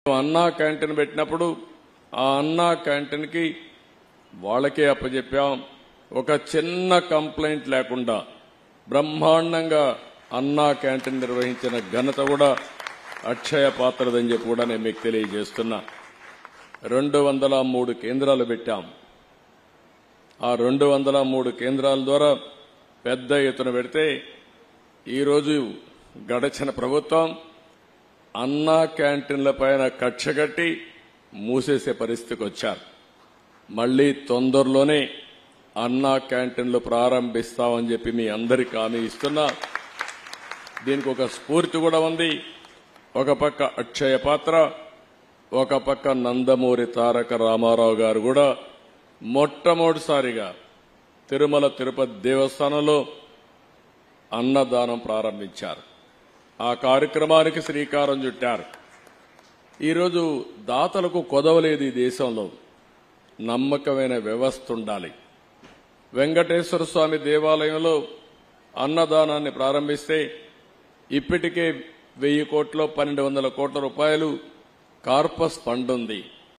అన్నా క్యాంటీన్ పెట్టినప్పుడు ఆ అన్నా క్యాంటీన్కి వాళ్ళకే అప్పచెప్పాం ఒక చిన్న కంప్లైంట్ లేకుండా బ్రహ్మాండంగా అన్నా క్యాంటీన్ నిర్వహించిన ఘనత కూడా అక్షయ పాత్రదని చెప్పి కూడా నేను మీకు తెలియజేస్తున్నా రెండు వందల మూడు కేంద్రాలు పెట్టాం ఆ రెండు వందల మూడు కేంద్రాల ద్వారా పెద్ద ఎత్తున పెడితే ఈరోజు గడచిన ప్రభుత్వం అన్నా క్యాంటీన్ల పైన కక్ష కట్టి మూసేసే పరిస్థితికి వచ్చారు మళ్లీ తొందరలోనే అన్నా క్యాంటీన్లు ప్రారంభిస్తామని చెప్పి మీ అందరికీ హామీ ఇస్తున్నా దీనికి ఒక స్ఫూర్తి కూడా ఉంది ఒక పక్క అక్షయ పాత్ర ఒక పక్క నందమూరి తారక రామారావు గారు కూడా మొట్టమొదటిసారిగా తిరుమల తిరుపతి దేవస్థానంలో అన్నదానం ప్రారంభించారు ఆ కార్యక్రమానికి శ్రీకారం చుట్టారు ఈరోజు దాతలకు కొదవలేదు ఈ దేశంలో నమ్మకమైన వ్యవస్థ ఉండాలి వెంకటేశ్వర స్వామి దేవాలయంలో అన్నదానాన్ని ప్రారంభిస్తే ఇప్పటికే వెయ్యి కోట్ల పన్నెండు వందల కోట్ల రూపాయలు కార్పస్ ఫండ్ ఉంది